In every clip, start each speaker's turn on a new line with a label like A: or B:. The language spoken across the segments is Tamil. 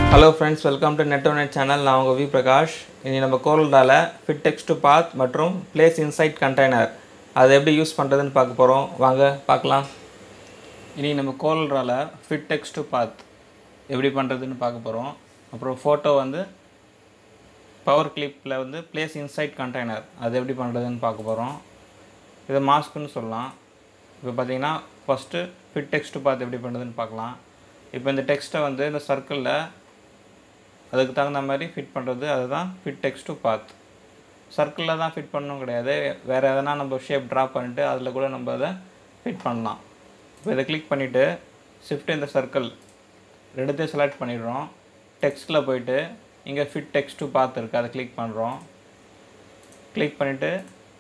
A: hello friends welcome to net net channel நான் உங்கள் வி பிரகாஷ் இனி நம்ம கோல்டால ஃபிட் டெக்ஸ்ட் டு பாத் மற்றும் பிளேஸ் இன்சைட் கண்டெய்னர் அதை எப்படி யூஸ் பண்ணுறதுன்னு பார்க்க போகிறோம் வாங்க பார்க்கலாம் இனி நம்ம கோல்டால ஃபிட் டெக்ஸ்ட் டு பாத் எப்படி பண்ணுறதுன்னு பார்க்க போகிறோம் அப்புறம் ஃபோட்டோ வந்து பவர் கிளிப்பில் வந்து பிளேஸ் இன்சைட் கண்டெய்னர் அது எப்படி பண்ணுறதுன்னு பார்க்க போகிறோம் இதை மாஸ்க்குன்னு சொல்லலாம் இப்போ பார்த்தீங்கன்னா ஃபஸ்ட்டு ஃபிட் டெக்ஸ்ட் பார்த்து எப்படி பண்ணுறதுன்னு பார்க்கலாம் இப்போ இந்த டெக்ஸ்ட்டை வந்து இந்த சர்க்கிளில் அதுக்கு தகுந்த மாதிரி ஃபிட் பண்ணுறது அதுதான் ஃபிட் டெக்ஸ்ட் டு பாத் சர்க்கிளில் தான் ஃபிட் பண்ணணும் கிடையாது வேறு எதனா நம்ம ஷேப் ட்ரா பண்ணிட்டு அதில் கூட நம்ம அதை ஃபிட் பண்ணலாம் இப்போ இதை கிளிக் பண்ணிவிட்டு ஷிஃப்ட் இந்த சர்க்கிள் ரெண்டுத்தையும் செலக்ட் பண்ணிடுறோம் டெக்ஸ்ட்டில் போயிட்டு இங்கே ஃபிட் டெக்ஸ்ட் டு பாத் இருக்குது அதை கிளிக் பண்ணுறோம் கிளிக் பண்ணிவிட்டு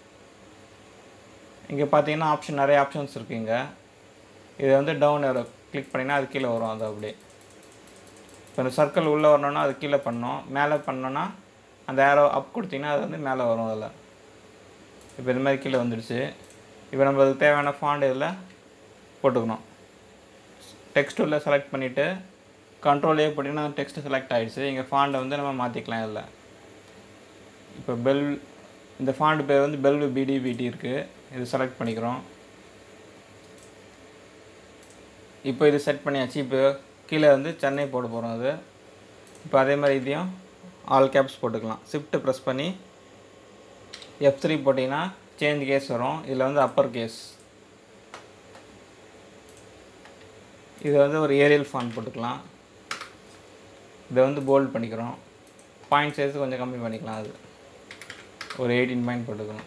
A: இங்கே பார்த்தீங்கன்னா ஆப்ஷன் நிறைய ஆப்ஷன்ஸ் இருக்குங்க இது வந்து டவுன் ஏரோ கிளிக் பண்ணிங்கன்னா அது கீழே வரும் அது அப்படியே இப்போ இந்த சர்க்கிள் உள்ளே வரணும்னா அது கீழே பண்ணணும் மேலே பண்ணோன்னா அந்த ஏரோ அப் கொடுத்தீங்கன்னா அது வந்து மேலே வரும் அதில் இப்போ இது மாதிரி கீழே வந்துடுச்சு இப்போ நம்ம அதுக்கு தேவையான ஃபாண்ட் இதில் போட்டுக்கணும் டெக்ஸ்ட் உள்ள செலக்ட் பண்ணிவிட்டு கண்ட்ரோலே போட்டிங்கன்னா அந்த டெக்ஸ்ட்டு செலக்ட் ஆகிடுச்சு இங்கே ஃபாண்டை வந்து நம்ம மாற்றிக்கலாம் இதில் இப்போ பெல் இந்த ஃபாண்ட் பேர் வந்து பெல் பிடிபிடி இருக்குது இது செலக்ட் பண்ணிக்கிறோம் இப்போ இது செட் பண்ணியாச்சு இப்போ கீழே வந்து சென்னை போட போகிறோம் அது இப்போ அதே மாதிரி இதையும் ஆல் கேப்ஸ் போட்டுக்கலாம் ஷிஃப்ட் ப்ரெஸ் பண்ணி எஃப் த்ரீ போட்டிங்கன்னா சேஞ்ச் கேஸ் வரும் இதில் வந்து அப்பர் கேஸ் இது வந்து ஒரு ஏரியல் ஃபாண்ட் போட்டுக்கலாம் இதை வந்து போல்ட் பண்ணிக்கிறோம் பாயிண்ட் சைஸ் கொஞ்சம் கம்மி பண்ணிக்கலாம் அது ஒரு எயிட்டீன் பாயிண்ட் போட்டுக்கணும்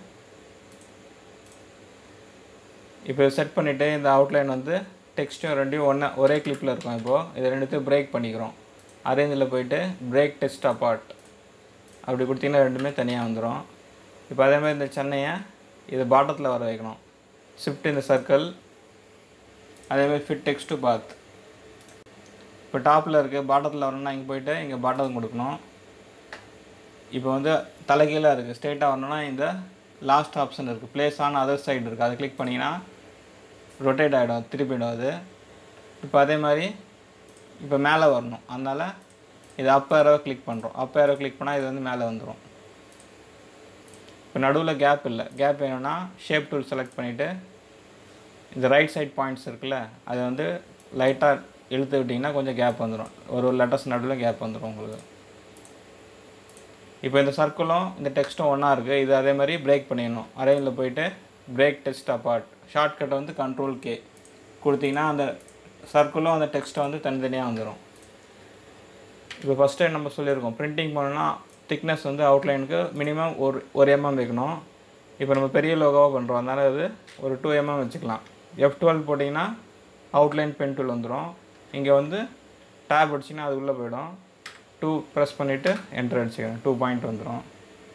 A: இப்போ செட் பண்ணிவிட்டு இந்த அவுட்லைன் வந்து டெக்ஸ்ட்டும் ரெண்டையும் ஒன்றா ஒரே கிளிப்பில் இருக்கும் இப்போது இதை ரெண்டுத்தையும் பிரேக் பண்ணிக்கிறோம் அரேஞ்சில் போயிட்டு பிரேக் டெஸ்ட் அப்பார்ட் அப்படி கொடுத்தீங்கன்னா ரெண்டுமே தனியாக வந்துடும் இப்போ அதேமாதிரி இந்த சென்னையை இது பாட்டத்தில் வர வைக்கணும் ஷிஃப்ட் இந்த சர்க்கிள் அதேமாதிரி ஃபிட் டெக்ஸ்ட் டு பாத் இப்போ டாப்பில் இருக்குது பாட்டத்தில் வரணும்னா இங்கே போயிட்டு இங்கே பாட்டம் கொடுக்கணும் இப்போ வந்து தலைகீழாக இருக்குது ஸ்ட்ரெயிட்டாக வரணும்னா இந்த லாஸ்ட் ஆப்ஷன் இருக்குது ப்ளேஸ் ஆன் அதர் சைடு இருக்குது அதை கிளிக் பண்ணிங்கன்னா ரொட்டேட் ஆகிடும் திருப்பிடும் அது இப்போ அதே மாதிரி இப்போ மேலே வரணும் அதனால் இது அப் ஏரோ கிளிக் பண்ணுறோம் அப் ஏரோ கிளிக் பண்ணால் இது வந்து மேலே வந்துடும் இப்போ நடுவில் கேப் இல்லை கேப் வேணும்னா ஷேப் டூல் செலக்ட் பண்ணிவிட்டு இந்த ரைட் சைட் பாயிண்ட்ஸ் இருக்குல்ல அதை வந்து லைட்டாக இழுத்து விட்டிங்கன்னா கொஞ்சம் கேப் வந்துடும் ஒரு ஒரு லெட்டர்ஸ் நடுவில் கேப் வந்துடும் உங்களுக்கு இப்போ இந்த சர்க்கிளும் இந்த டெக்ஸ்ட்டும் ஒன்றா இருக்குது இது அதே மாதிரி பிரேக் பண்ணிடணும் அரேஞ்சில் போயிட்டு பிரேக் டெக்ஸ்ட் அப்பார்ட் ஷார்ட்கட் வந்து கண்ட்ரோல் கே கொடுத்தீங்கன்னா அந்த சர்க்கிளும் அந்த டெக்ஸ்ட்டை வந்து தனித்தனியாக வந்துடும் இப்போ ஃபஸ்ட்டு நம்ம சொல்லியிருக்கோம் பிரிண்டிங் பண்ணோன்னா திக்னஸ் வந்து அவுட்லைனுக்கு மினிமம் ஒரு ஒரு எம்எம் வைக்கணும் இப்போ நம்ம பெரிய லோகோவாக பண்ணுறோம் அதனால் அது ஒரு டூ எம்எம் வச்சுக்கலாம் எஃப் டுவெல் போட்டிங்கன்னா அவுட்லைன் பென் டூல் வந்துடும் இங்கே வந்து டேப் அடிச்சிங்கன்னா அது உள்ளே போயிடும் டூ ப்ரெஸ் பண்ணிவிட்டு என்டர் அடிச்சுக்கிறேன் டூ பாயிண்ட் வந்துடும்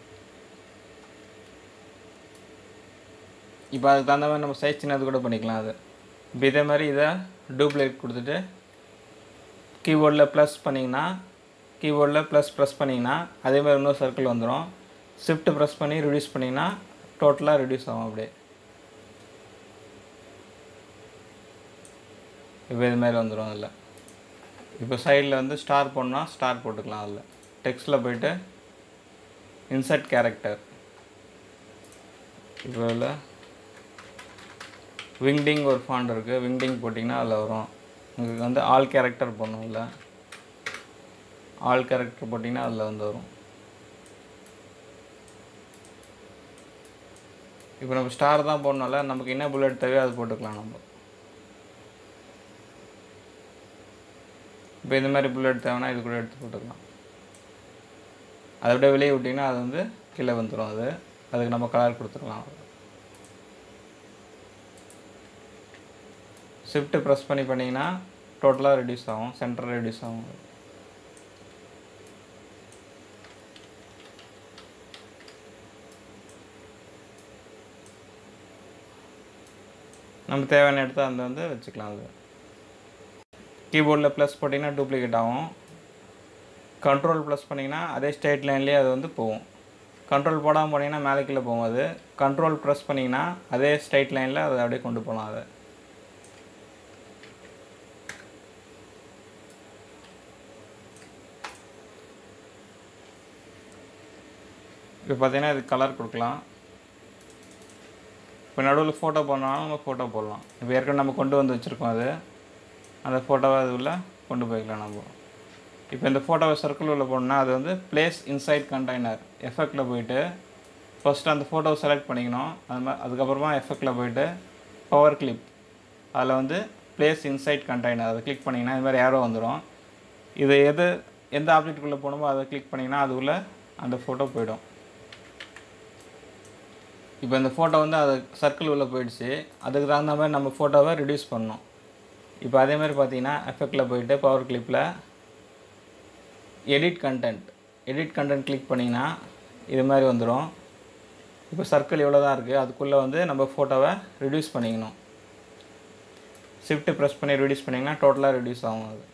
A: இப்போ அதுக்கு தகுந்த மாதிரி நம்ம சைஸ் சின்னது கூட பண்ணிக்கலாம் அது இப்போ இதே மாதிரி இதை டூப்ளிகேட் கொடுத்துட்டு கீபோர்டில் ப்ளஸ் பண்ணிங்கன்னா கீபோர்டில் ப்ளஸ் ப்ரெஸ் பண்ணிங்கன்னா அதே மாதிரி இன்னொரு சர்க்கிள் வந்துடும் ஷிஃப்ட் ப்ரெஸ் பண்ணி ரிடியூஸ் பண்ணிங்கன்னா டோட்டலாக ரிடியூஸ் ஆகும் அப்படியே இப்போ இது மாதிரி வந்துடும் அதில் இப்போ சைடில் வந்து ஸ்டார் போடணும்னா ஸ்டார் போட்டுக்கலாம் அதில் டெக்ஸ்ட்டில் போயிட்டு இன்சர்ட் கேரக்டர் இப்போ இதில் விங்டிங் ஒரு ஃபாண்ட் இருக்குது விங்டிங் போட்டிங்கன்னா அதில் வரும் உங்களுக்கு வந்து ஆல் கேரக்டர் போடணும் இல்லை ஆல் கேரக்டர் போட்டிங்கன்னா அதில் வந்து வரும் இப்போ நம்ம ஸ்டார் தான் போடணும்ல நமக்கு என்ன புல்லட் தேவையோ அது போட்டுக்கலாம் நம்ம இப்போ இந்த மாதிரி புல்லட் தேவைன்னா இது கூட எடுத்து போட்டுக்கலாம் அதை விட வெளியே விட்டிங்கன்னா அது வந்து கீழே வந்துடும் அது அதுக்கு நம்ம கலர் கொடுத்துக்கலாம் ஷிஃப்ட்டு ப்ரெஸ் பண்ணி பண்ணிங்கன்னா டோட்டலாக ரெடியூஸ் ஆகும் சென்டர் ரெடியூஸ் ஆகும் நம்ம தேவையான இடத்த அந்த வந்து வச்சுக்கலாம் அது கீபோர்டில் ப்ளஸ் போட்டிங்கன்னா டூப்ளிகேட் ஆகும் கண்ட்ரோல் ப்ளஸ் பண்ணிங்கன்னா அதே ஸ்ட்ரெயிட் லைன்லேயே அது வந்து போகும் கண்ட்ரோல் போடாமல் போனீங்கன்னா மேலே கீழே போகும் அது கண்ட்ரோல் ப்ரெஸ் பண்ணிங்கன்னா அதே ஸ்ட்ரெயிட் லைனில் அதை அப்படியே கொண்டு போகலாம் அதை இப்போ பார்த்தீங்கன்னா இது கலர் கொடுக்கலாம் இப்போ நடுவில் ஃபோட்டோ போடனாலும் நம்ம ஃபோட்டோ போடலாம் இப்போ ஏற்கனவே நம்ம கொண்டு வந்து வச்சுருக்கோம் அது அந்த ஃபோட்டோவை அது உள்ள கொண்டு போய்க்கலாம் நம்ம இப்போ இந்த ஃபோட்டோவை சர்க்கிள் உள்ள போடணும்னா அது வந்து பிளேஸ் இன்சைட் கண்டெய்னர் எஃபெக்டில் போயிட்டு ஃபஸ்ட்டு அந்த ஃபோட்டோவை செலக்ட் பண்ணிக்கணும் அது மாதிரி அதுக்கப்புறமா எஃபெக்டில் போயிட்டு பவர் கிளிப் அதில் வந்து பிளேஸ் இன்சைட் கண்டெய்னர் அதை கிளிக் பண்ணிங்கன்னா இது மாதிரி ஏரோ வந்துடும் இது எது எந்த ஆப்ஜெக்ட்டுக்குள்ளே போகணுமோ அதை கிளிக் பண்ணிங்கன்னா அது உள்ள அந்த ஃபோட்டோ போயிடும் இப்போ இந்த ஃபோட்டோ வந்து அது சர்க்கிள் உள்ளே போயிடுச்சு அதுக்கு தகுந்த மாதிரி நம்ம ஃபோட்டோவை ரிடியூஸ் பண்ணணும் இப்போ அதே மாதிரி பார்த்தீங்கன்னா எஃபெக்டில் போயிட்டு பவர் கிளிப்பில் edit content edit content click பண்ணிங்கன்னா இது மாதிரி வந்துடும் இப்போ சர்க்கிள் இவ்வளோ தான் இருக்குது அதுக்குள்ளே வந்து நம்ம ஃபோட்டோவை ரிடியூஸ் பண்ணிக்கணும் ஷிஃப்ட்டு ப்ரெஸ் பண்ணி ரிடியூஸ் பண்ணிங்கன்னா டோட்டலாக ரிடியூஸ் ஆகும் அது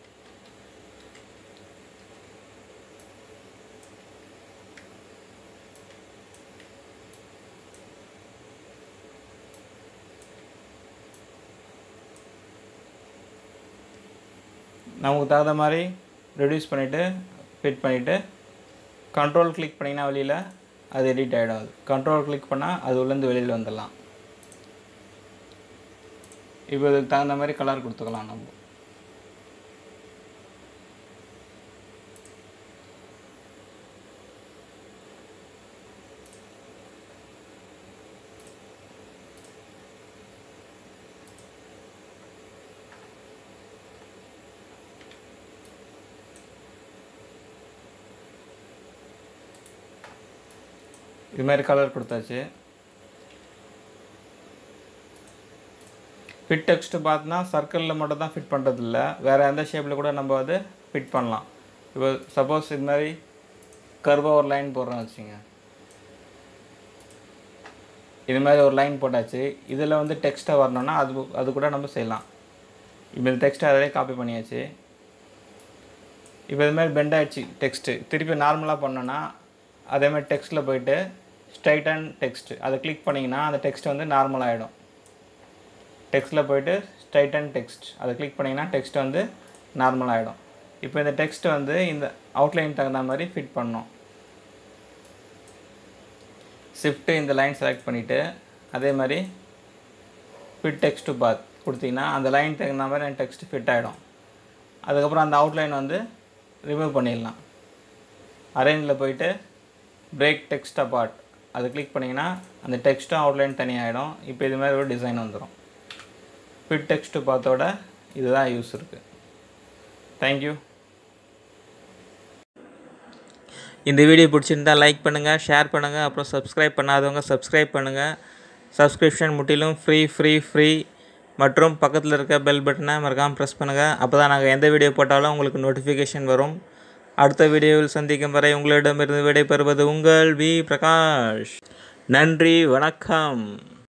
A: நமக்கு தகுந்த மாதிரி ரெடியூஸ் பண்ணிவிட்டு ஃபிட் பண்ணிவிட்டு கண்ட்ரோல் கிளிக் பண்ணிங்கன்னா வெளியில் அது எடிட் ஆகிடும் அது கண்ட்ரோல் கிளிக் பண்ணால் அது உள்ளேருந்து வெளியில் வந்துடலாம் இப்போ இதுக்கு தகுந்த மாதிரி கலர் கொடுத்துக்கலாம் நம்ம இது மாதிரி கலர் கொடுத்தாச்சு ஃபிட் டெக்ஸ்ட்டு பார்த்தோன்னா சர்க்கிளில் மட்டும் தான் ஃபிட் பண்ணுறதில்ல வேறு எந்த ஷேப்பில் கூட நம்ம வந்து ஃபிட் பண்ணலாம் இப்போ சப்போஸ் இது மாதிரி கர்வாக ஒரு லைன் போடுறோம் வச்சுங்க இது மாதிரி ஒரு லைன் போட்டாச்சு இதில் வந்து டெக்ஸ்ட்டாக வரணும்னா அது அது கூட நம்ம செய்யலாம் இப்போ இந்த டெக்ஸ்ட்டை அதிலே காப்பி பண்ணியாச்சு இப்போ இது மாதிரி பெண்ட் ஆயிடுச்சு டெக்ஸ்ட்டு திருப்பி நார்மலாக பண்ணோன்னா அதே மாதிரி டெக்ஸ்ட்டில் போயிட்டு ஸ்ட்ரைட் அண்ட் டெக்ஸ்ட் அதை கிளிக் பண்ணிங்கன்னா அந்த டெக்ஸ்ட் வந்து நார்மல் ஆகிடும் டெக்ஸ்ட்டில் போயிட்டு ஸ்ட்ரைட் அண்ட் டெக்ஸ்ட் அதை கிளிக் பண்ணிங்கன்னா டெக்ஸ்ட் வந்து நார்மல் ஆகிடும் இப்போ இந்த டெக்ஸ்ட் வந்து இந்த அவுட்லைன் தகுந்த மாதிரி ஃபிட் பண்ணணும் ஷிஃப்ட்டு இந்த லைன் செலக்ட் பண்ணிவிட்டு அதே மாதிரி ஃபிட் டெக்ஸ்ட் டு பாத் கொடுத்தீங்கன்னா அந்த லைன் தகுந்த மாதிரி அந்த டெக்ஸ்ட் ஃபிட் ஆகிடும் அதுக்கப்புறம் அந்த அவுட்லைன் வந்து ரிமூவ் பண்ணிடலாம் அரேஞ்சில் போயிட்டு பிரேக் டெக்ஸ்ட் அப்பார்ட் அதை கிளிக் பண்ணிங்கன்னா அந்த டெக்ஸ்ட்டும் அவுட்லைன் தனியாகிடும் இப்போ இது மாதிரி ஒரு டிசைன் வந்துடும் ஃபிட் டெக்ஸ்ட்டு பார்த்தோட இதுதான் யூஸ் இருக்குது தேங்க்யூ
B: இந்த வீடியோ பிடிச்சிருந்தா லைக் பண்ணுங்கள் ஷேர் பண்ணுங்கள் அப்புறம் சப்ஸ்கிரைப் பண்ணாதவங்க சப்ஸ்கிரைப் பண்ணுங்கள் சப்ஸ்கிரிப்ஷன் முற்றிலும் ஃப்ரீ ஃப்ரீ ஃப்ரீ மற்றும் பக்கத்தில் இருக்க பெல் பட்டனை மறக்காமல் ப்ரெஸ் பண்ணுங்கள் அப்போ தான் நாங்கள் எந்த வீடியோ போட்டாலும் உங்களுக்கு நோட்டிஃபிகேஷன் வரும் அடுத்த வீடியோவில் சந்திக்கும் வரை உங்களிடமிருந்து விடைபெறுவது உங்கள் வி பிரகாஷ் நன்றி வணக்கம்